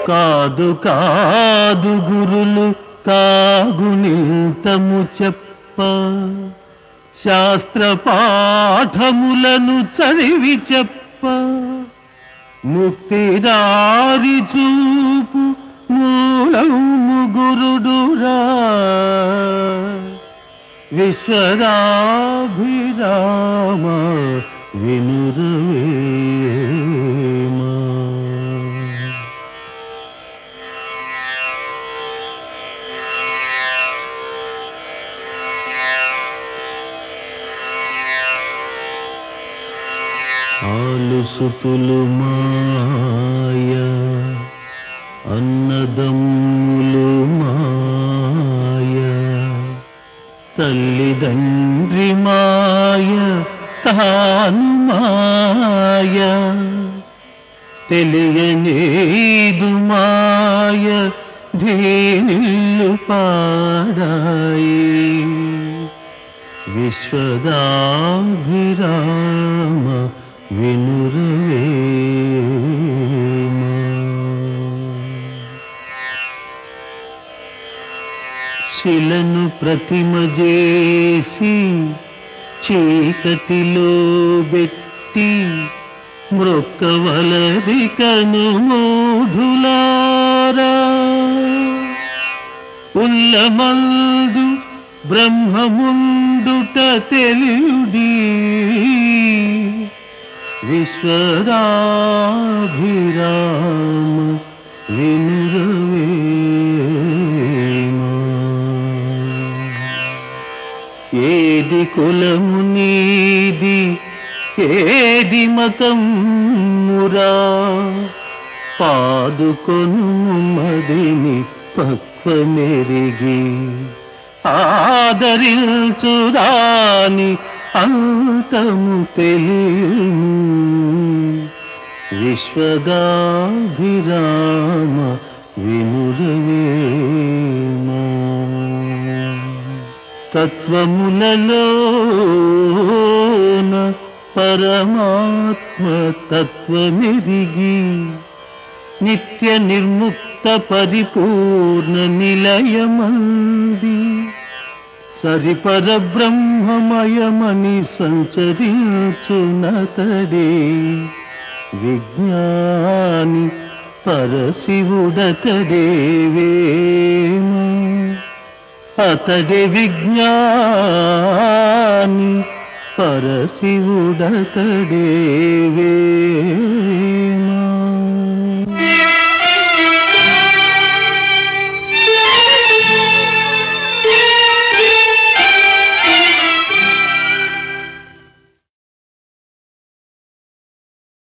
కాదు కాదు గురులు తాగునింతము చెప్ప శాస్త్ర పాఠములను చదివి చెప్ప ముక్తిదారి చూపు మూలము గురుడురా విశ్వదాభిరామ వినురవేమా ఆలుసుతులు మాయ అన్నదమ్ములు మాయ తల్లిదండ్రి మాయ తాను మాయ తెలియనేదు మాయ ధీనిల్లు పాడాయి విశ్వదాభిరామ వినురవేమా శిలను ప్రతిమ చేసి చీకటిలో పెట్టి మృక్కవలది కను మూఢులారా ఉల్లమందు బ్రహ్మముండుట తెలియుడి విశ్వరాభిరామ వినురవేమా ఏది కులము నీది ఏది మతమురా పాదుకొను మదిని పక్వమెరిగి ఆదరించుదాని అంతము తెలియను విశ్వదాభిరామ వినురవేమా తత్వములలోన పరమాత్మ తత్వమెరిగి నిత్య నిర్ముక్త పరిపూర్ణ నిలయమంది సరిపర బ్రహ్మమయమని సంచరించునతడే విజ్ఞాని పరశివుడతడే వేమ అతడే విజ్ఞాని పరశివుడతడే వేమ